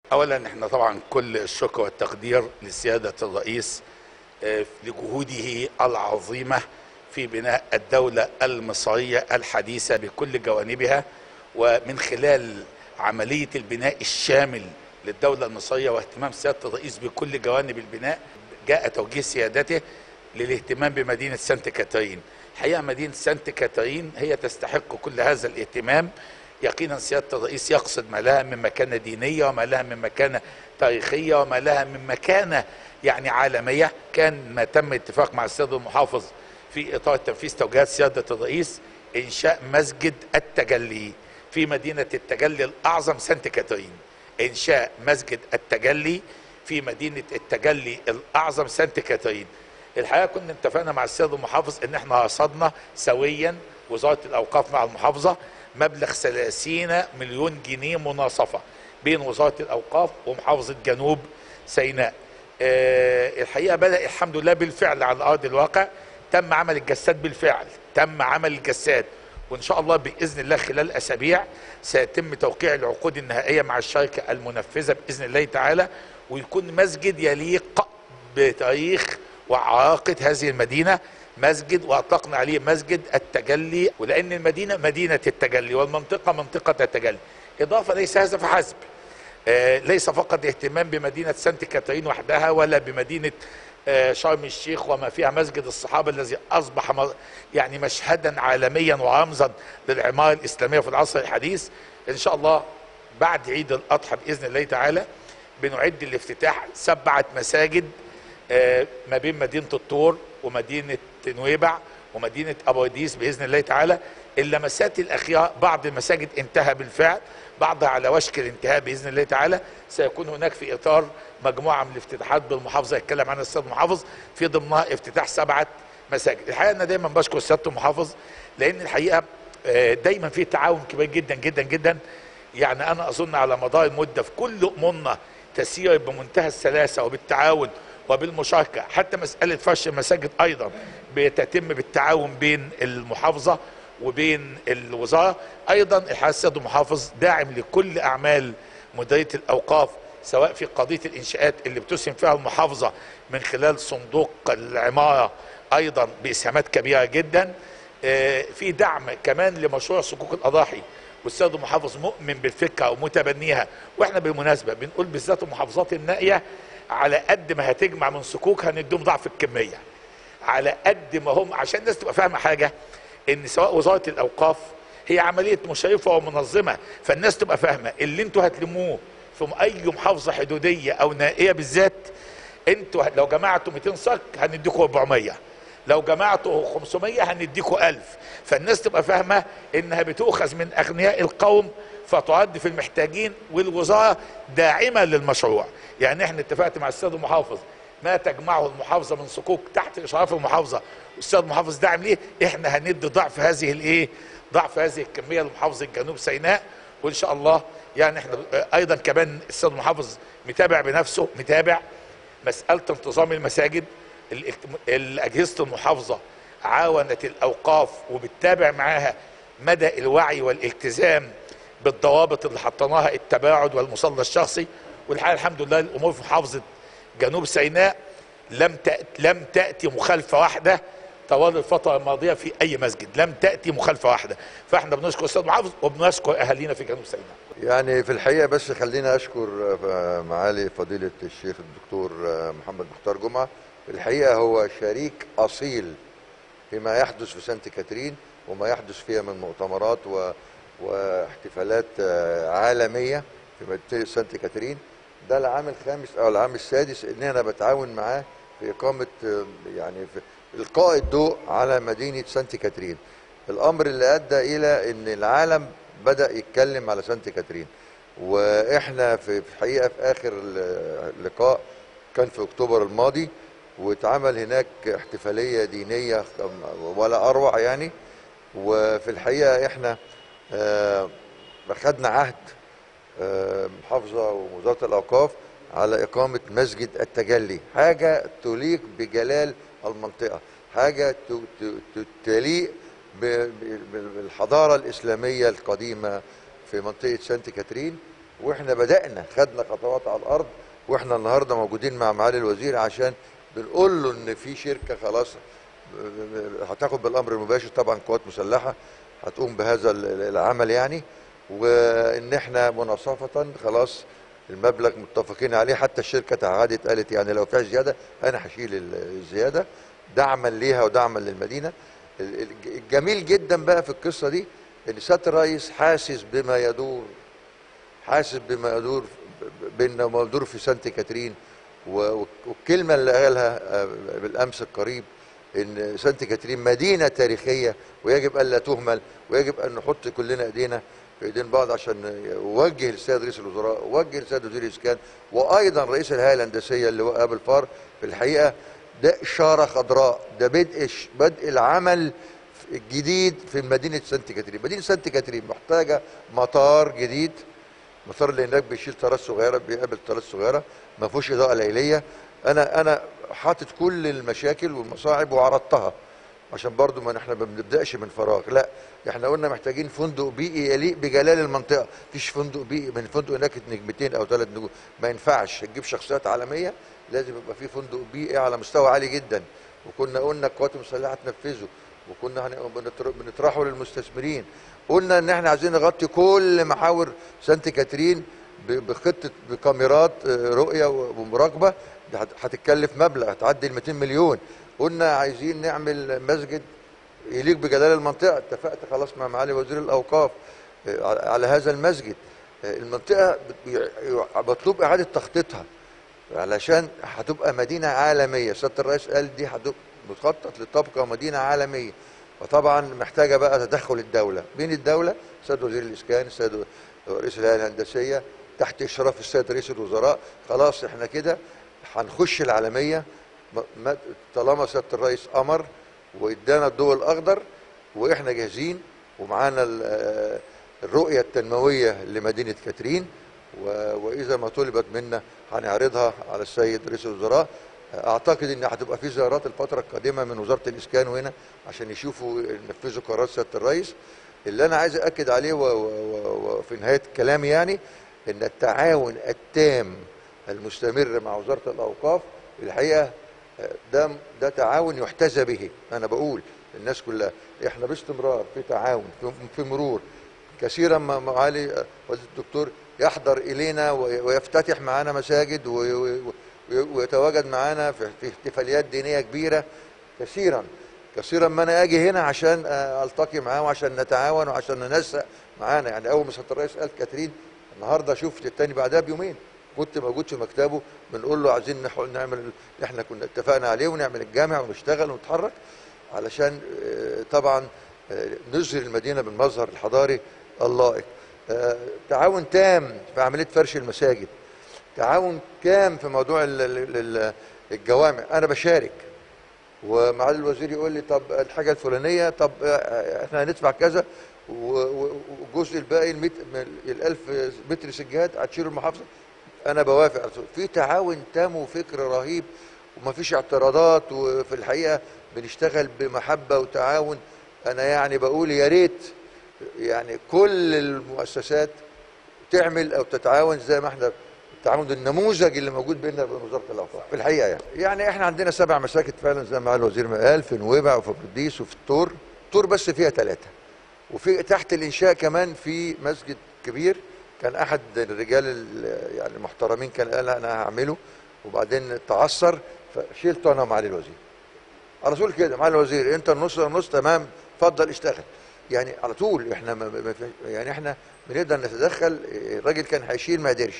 اولا احنا طبعا كل الشكر والتقدير لسياده الرئيس آه، لجهوده العظيمه في بناء الدوله المصريه الحديثه بكل جوانبها ومن خلال عمليه البناء الشامل للدوله المصريه واهتمام سياده الرئيس بكل جوانب البناء جاء توجيه سيادته للاهتمام بمدينه سانت كاترين الحقيقه مدينه سانت كاترين هي تستحق كل هذا الاهتمام يقينا سياده الرئيس يقصد ما لها من مكانه دينيه وما لها من مكانه تاريخيه وما لها من مكانه يعني عالميه كان ما تم اتفاق مع السيد المحافظ في اطار تنفيذ توجيهات سياده الرئيس انشاء مسجد التجلي في مدينه التجلي الاعظم سانت كاترين انشاء مسجد التجلي في مدينه التجلي الاعظم سانت كاترين الحقيقه كنا اتفقنا مع السيد المحافظ ان احنا رصدنا سويا وزاره الاوقاف مع المحافظه مبلغ 30 مليون جنيه مناصفه بين وزاره الاوقاف ومحافظه جنوب سيناء. أه الحقيقه بدا الحمد لله بالفعل على ارض الواقع تم عمل الجساد بالفعل تم عمل الجساد وان شاء الله باذن الله خلال اسابيع سيتم توقيع العقود النهائيه مع الشركه المنفذه باذن الله تعالى ويكون مسجد يليق بتاريخ وعراقه هذه المدينه مسجد واطلقنا عليه مسجد التجلي ولان المدينه مدينه التجلي والمنطقه منطقه التجلي اضافه ليس هذا فحسب آه ليس فقط اهتمام بمدينه سانت كاترين وحدها ولا بمدينه آه شرم الشيخ وما فيها مسجد الصحابه الذي اصبح يعني مشهدا عالميا ورمزا للعماره الاسلاميه في العصر الحديث ان شاء الله بعد عيد الاضحى باذن الله تعالى بنعد لافتتاح سبعه مساجد آه ما بين مدينه الطور ومدينه نويبع ومدينه ابو اديس باذن الله تعالى اللمسات الاخيره بعض المساجد انتهى بالفعل بعضها على وشك الانتهاء باذن الله تعالى سيكون هناك في اطار مجموعه من الافتتاحات بالمحافظه يتكلم عنها السيد المحافظ في ضمنها افتتاح سبعه مساجد الحقيقه انا دايما بشكر سياده المحافظ لان الحقيقه دايما في تعاون كبير جدا جدا جدا يعني انا اظن على مدار المده في كل امورنا تسير بمنتهى السلاسه وبالتعاون وبالمشاركه حتى مساله فرش المساجد ايضا بتتم بالتعاون بين المحافظه وبين الوزاره ايضا الحقيقه السيد المحافظ داعم لكل اعمال مديريه الاوقاف سواء في قضيه الانشاءات اللي بتسهم فيها المحافظه من خلال صندوق العماره ايضا باسهامات كبيره جدا في دعم كمان لمشروع صكوك الاضاحي والسيد المحافظ مؤمن بالفكره ومتبنيها واحنا بالمناسبه بنقول بالذات المحافظات النائيه على قد ما هتجمع من صكوك هنديهم ضعف الكميه على قد ما هم عشان الناس تبقى فاهمه حاجه ان سواء وزاره الاوقاف هي عمليه مشرفه ومنظمه فالناس تبقى فاهمه اللي انتوا هتلموه في اي محافظه حدوديه او نائيه بالذات انتوا لو جمعتوا 200 صك هنديكم 400 لو جمعتوا 500 هنديكم 1000 فالناس تبقى فاهمه انها بتؤخذ من اغنياء القوم فتعد في المحتاجين والوزاره داعمه للمشروع يعني احنا اتفقت مع السيد المحافظ ما تجمعه المحافظه من صكوك تحت اشراف المحافظه والسيد المحافظ داعم ليه احنا هندي ضعف هذه الايه ضعف هذه الكميه لمحافظه جنوب سيناء وان شاء الله يعني احنا ايضا كمان السيد المحافظ متابع بنفسه متابع مساله انتظام المساجد اجهزه المحافظه عاونت الاوقاف وبتتابع معاها مدى الوعي والالتزام بالضوابط اللي حطيناها التباعد والمصلى الشخصي والحقيقه الحمد لله الامور في محافظه جنوب سيناء لم لم تاتي مخالفه واحده طوال الفتره الماضيه في اي مسجد لم تاتي مخالفه واحده فاحنا بنشكر الاستاذ محافظ وبنشكر اهالينا في جنوب سيناء يعني في الحقيقه بس خلينا اشكر معالي فضيله الشيخ الدكتور محمد مختار جمعه الحقيقه هو شريك اصيل فيما يحدث في سانت كاترين وما يحدث فيها من مؤتمرات و... واحتفالات عالميه في مدينه سانت كاترين ده العام الخامس او العام السادس ان انا بتعاون معاه في اقامه يعني في القاء الضوء على مدينه سانت كاترين الامر اللي ادى الى ان العالم بدا يتكلم على سانت كاترين واحنا في الحقيقه في اخر اللقاء كان في اكتوبر الماضي واتعمل هناك احتفاليه دينيه ولا اروع يعني وفي الحقيقه احنا اخذنا عهد محافظه ووزاره الاوقاف على اقامه مسجد التجلي حاجه تليق بجلال المنطقه حاجه تليق بالحضاره الاسلاميه القديمه في منطقه سانت كاترين واحنا بدانا خدنا خطوات على الارض واحنا النهارده موجودين مع معالي الوزير عشان بنقول له ان في شركه خلاص هتاخد بالامر المباشر طبعا قوات مسلحه هتقوم بهذا ال- العمل يعني وان احنا مناصفه خلاص المبلغ متفقين عليه حتى الشركه تعهدت قالت يعني لو فيها زياده انا هشيل ال- الزياده دعما ليها ودعما للمدينه ال- ال- الجميل جدا بقى في القصه دي ان سياده الرئيس حاسس بما يدور حاسس بما يدور بين ما يدور في سانت كاترين و- والكلمه اللي قالها آه، بالامس القريب ان سانت كاترين مدينه تاريخيه ويجب الا تهمل ويجب ان نحط كلنا ايدينا في ايدين بعض عشان نوجه للسيد رئيس الوزراء ووجه للسيد وزير الاسكان وايضا رئيس الهيئه الهندسيه اللي هو ابل فار في الحقيقه ده اشاره خضراء ده بدء ش- بدء العمل الجديد في مدينه سانت كاترين مدينه سانت كاترين محتاجه مطار جديد المطار اللي هناك بيشيل طيارات صغيره بيقابل طيارات صغيره ما فيهوش اضاءه ليليه انا انا حاطط كل المشاكل والمصاعب وعرضتها عشان برضو ما احنا ما بنبداش من فراغ لا احنا قلنا محتاجين فندق بيئي يليق بجلال المنطقه مفيش فندق بيئي من فندق هناك نجمتين او ثلاث نجوم ما ينفعش تجيب شخصيات عالميه لازم يبقى في فندق بيئي على مستوى عالي جدا وكنا قلنا القوات المسلحه تنفذه وكنا هن- بنطر- بنطرحه للمستثمرين قلنا ان احنا عايزين نغطي كل محاور سانت كاترين ب- بخطه بكاميرات آه، رؤيه ومراقبه ده هت- هتتكلف مبلغ هتعدي ال 200 مليون قلنا عايزين نعمل مسجد يليق بجلال المنطقه اتفقت خلاص مع معالي وزير الاوقاف آه، على- على هذا المسجد آه، المنطقه بت- بي- مطلوب اعاده تخطيطها علشان هتبقى مدينه عالميه سياده الرئيس قال دي هتبقى متخطط لتبقى مدينه عالميه وطبعا محتاجه بقى تدخل الدوله مين الدوله السيد وزير الاسكان السيد رئيس الهيئه الهندسيه تحت اشراف السيد رئيس الوزراء خلاص احنا كده هنخش العالميه م- ما- طالما سياده الرئيس امر وادانا الضوء الاخضر واحنا جاهزين ومعانا ال- آه، الرؤيه التنمويه لمدينه كاترين و- واذا ما طلبت منا هنعرضها على السيد رئيس الوزراء اعتقد ان هتبقى في زيارات الفتره القادمه من وزاره الاسكان وهنا عشان يشوفوا ينفذوا قرارات سياده الرئيس اللي انا عايز اكد عليه و- و- و- وفي نهايه كلامي يعني ان التعاون التام المستمر مع وزاره الاوقاف الحقيقه ده ده تعاون يحتذى به انا بقول للناس كلها احنا باستمرار في تعاون في, في مرور كثيرا ما معالي وزير الدكتور يحضر الينا وي- ويفتتح معنا مساجد وي- وي- وي- ويتواجد معنا في في احتفاليات دينيه كبيره كثيرا كثيرا ما انا اجي هنا عشان آه، التقي معاه وعشان نتعاون وعشان ننسق معانا يعني اول ما سياده الرئيس قال كاترين النهارده شفت التاني بعدها بيومين كنت موجود في مكتبه بنقول له عايزين نح- نعمل اللي احنا كنا اتفقنا عليه ونعمل الجامع ونشتغل ونتحرك علشان آه، طبعا آه، نظهر المدينه بالمظهر الحضاري اللائق آه، تعاون تام في عمليه فرش المساجد تعاون تام في موضوع ال- ال- ال- الجوامع انا بشارك ومعالي الوزير يقول لي طب الحاجه الفلانيه طب آه، احنا هندفع كذا و- و- والجزء الباقي ال 100 ال 1000 متر سجاد هتشيلوا المحافظه انا بوافق على طول. في تعاون تام وفكر رهيب ومفيش اعتراضات وفي الحقيقه بنشتغل بمحبه وتعاون انا يعني بقول يا ريت يعني كل المؤسسات تعمل او تتعاون زي ما احنا التعاون النموذج اللي موجود بيننا وبين وزاره الاوقاف في الحقيقه يعني يعني احنا عندنا سبع مساجد فعلا زي ما قال الوزير ما قال في نويبع وفي برديس وفي الطور الطور بس فيها ثلاثه وفي تحت الانشاء كمان في مسجد كبير كان احد الرجال ال- يعني المحترمين كان قال انا هعمله وبعدين تعثر فشيلته انا ومعالي الوزير على طول كده معالي الوزير انت النص أنا النص تمام اتفضل اشتغل يعني على طول احنا ما ما في- يعني احنا بنقدر نتدخل الراجل كان هيشيل ما قدرش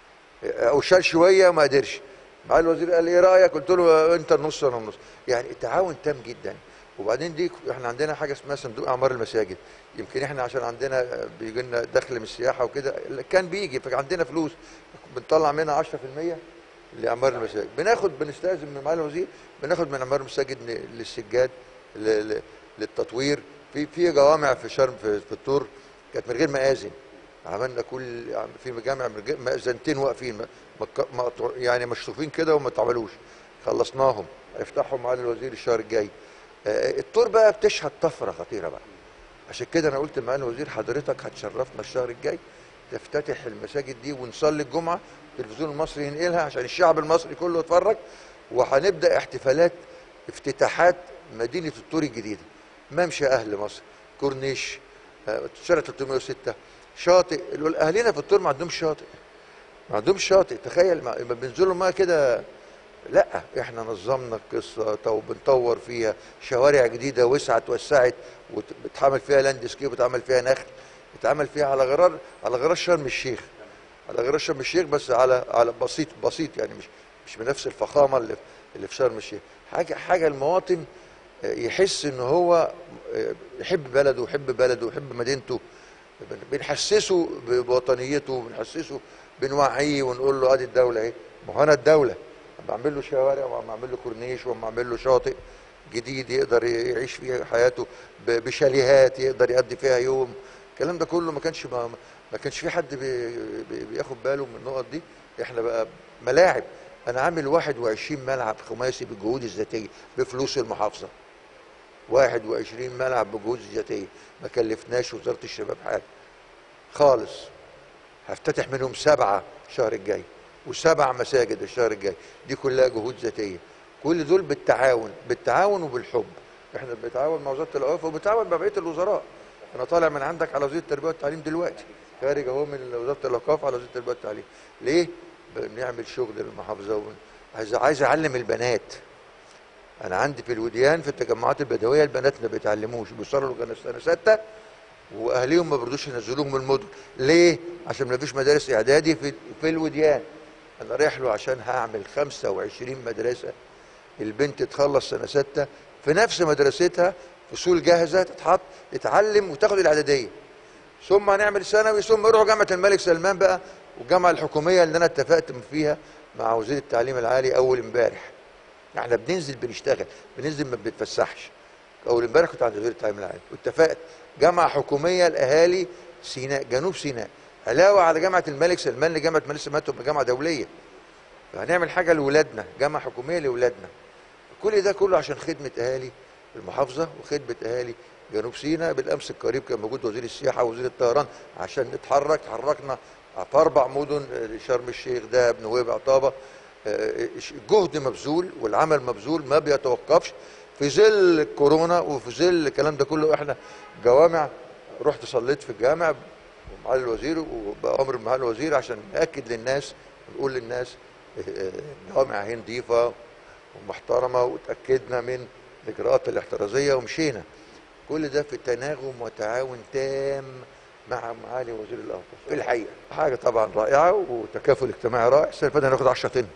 او شال شويه وما قدرش معالي الوزير قال لي ايه رايك قلت له انت النص انا النص يعني التعاون تام جدا وبعدين دي احنا عندنا حاجه اسمها صندوق اعمار المساجد يمكن احنا عشان عندنا بيجي لنا دخل من السياحه وكده كان بيجي فعندنا فلوس بنطلع منها 10% لاعمار المساجد بناخد بنستاذن من معالي الوزير بناخد من اعمار المساجد ن- للسجاد ل- ل- للتطوير في في جوامع في شرم في, في الطور كانت من غير مآذن عملنا كل في مجامع من غير مأذنتين واقفين ما- مك- مقطوع- يعني مشطوفين كده وما اتعملوش خلصناهم هيفتحهم معالي الوزير الشهر الجاي آه، الطور بقى بتشهد طفره خطيره بقى عشان كده انا قلت لمعالي الوزير حضرتك هتشرفنا الشهر الجاي تفتتح المساجد دي ونصلي الجمعه التلفزيون المصري ينقلها عشان الشعب المصري كله يتفرج وهنبدا احتفالات افتتاحات مدينه الطور الجديده ممشى اهل مصر كورنيش آه، شارع 306 شاطئ ال- اهالينا في الطور ما عندهمش شاطئ ما عندهمش شاطئ تخيل ما ما بينزلوا ما كده لا احنا نظمنا القصه تو- وبنطور فيها شوارع جديده وسعت وسعت وبتعمل فيها لاندسكيب وبتعمل فيها نخل اتعمل فيها على غرار على غرار شرم الشيخ على غرار شرم الشيخ بس على على بسيط بسيط يعني مش مش بنفس الفخامه اللي اللي في شرم الشيخ حاجه حاجه المواطن آه، يحس ان هو آه، يحب بلده ويحب بلده ويحب مدينته بن- بنحسسه بوطنيته بنحسسه بنوعيه ونقول له ادي الدوله اهي ما هو انا الدوله بعمل له شوارع وبعمل له كورنيش وبعمل له شاطئ جديد يقدر يعيش فيها حياته ب- بشاليهات يقدر يقضي فيها يوم الكلام ده كله ما كانش ما, ما كانش في حد بي بي بياخد باله من النقط دي احنا بقى ملاعب انا عامل 21 ملعب خماسي بالجهود الذاتيه بفلوس المحافظه 21 ملعب بجهود ذاتيه ما كلفناش وزاره الشباب حاجه خالص هفتتح منهم سبعه الشهر الجاي وسبع مساجد الشهر الجاي دي كلها جهود ذاتيه كل دول بالتعاون بالتعاون وبالحب احنا بنتعاون مع وزاره الاوقاف وبنتعاون مع بقيه الوزراء انا طالع من عندك على وزير التربيه والتعليم دلوقتي خارج اهو من وزاره الاوقاف على وزير التربيه والتعليم ليه بنعمل شغل للمحافظه وبن- عايز عايز اعلم البنات انا عندي في الوديان في التجمعات البدويه البنات ما بيتعلموش بيوصلوا لغايه سنه سته واهاليهم ما بيرضوش ينزلوهم من المدن ليه عشان ما فيش مدارس اعدادي في في الوديان انا رايح له عشان هعمل 25 مدرسه البنت تخلص سنه سته في نفس مدرستها فصول جاهزه تتحط تتعلم وتاخد الاعداديه ثم هنعمل ثانوي ثم يروحوا جامعه الملك سلمان بقى والجامعه الحكوميه اللي انا اتفقت فيها مع وزير التعليم العالي اول امبارح احنا بننزل بنشتغل بننزل ما بنتفسحش اول امبارح كنت عند وزير التعليم العالي واتفقت جامعه حكوميه لاهالي سيناء جنوب سيناء علاوه على جامعه الملك سلمان لجامعه الملك سلمان تبقى جامعه دوليه فهنعمل حاجه لاولادنا جامعه حكوميه لاولادنا كل ده كله عشان خدمه اهالي المحافظه وخدمه اهالي جنوب سيناء بالامس القريب كان موجود وزير السياحه ووزير الطيران عشان نتحرك تحركنا في اربع مدن آه، شرم الشيخ دهب نويبع طابه آه، الجهد مبذول والعمل مبذول ما بيتوقفش في ظل الكورونا وفي ظل الكلام ده كله احنا جوامع رحت صليت في الجامع ومعالي الوزير وبامر معالي الوزير عشان ناكد للناس ونقول للناس آه، آه، الجوامع هي نظيفه ومحترمه وتاكدنا من الاجراءات الاحترازيه ومشينا كل ده في تناغم وتعاون تام مع معالي وزير الاوقاف في الحقيقه حاجه طبعا رائعه وتكافل اجتماعي رائع السنه اللي فاتت هناخد 10 طن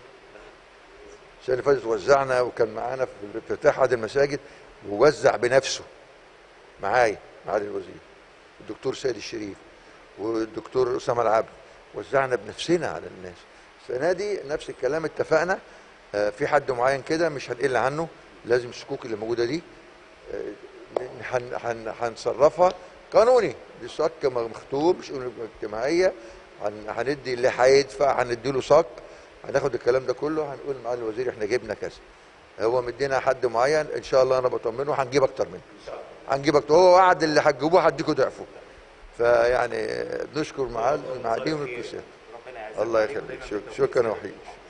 السنه اللي فاتت وزعنا وكان معانا في الافتتاح احد المساجد ووزع بنفسه معايا معالي الوزير الدكتور سيد الشريف والدكتور اسامه العبد وزعنا بنفسنا على الناس السنه دي نفس الكلام اتفقنا آه، في حد معين كده مش هنقل عنه لازم الصكوك اللي موجوده دي آه، هن- هن- هنصرفها قانوني دي صك مختوم شؤون اجتماعيه هن- هندي اللي هيدفع هندي له صك هناخد الكلام ده كله هنقول مع الوزير احنا جبنا كذا هو مدينا حد معين ان شاء الله انا بطمنه هنجيب اكتر منه هنجيب اكتر هو وعد اللي هتجيبوه هديكوا ضعفه فيعني نشكر معاه معاليهم القسيم الله يخليك شك- شكرا وحيد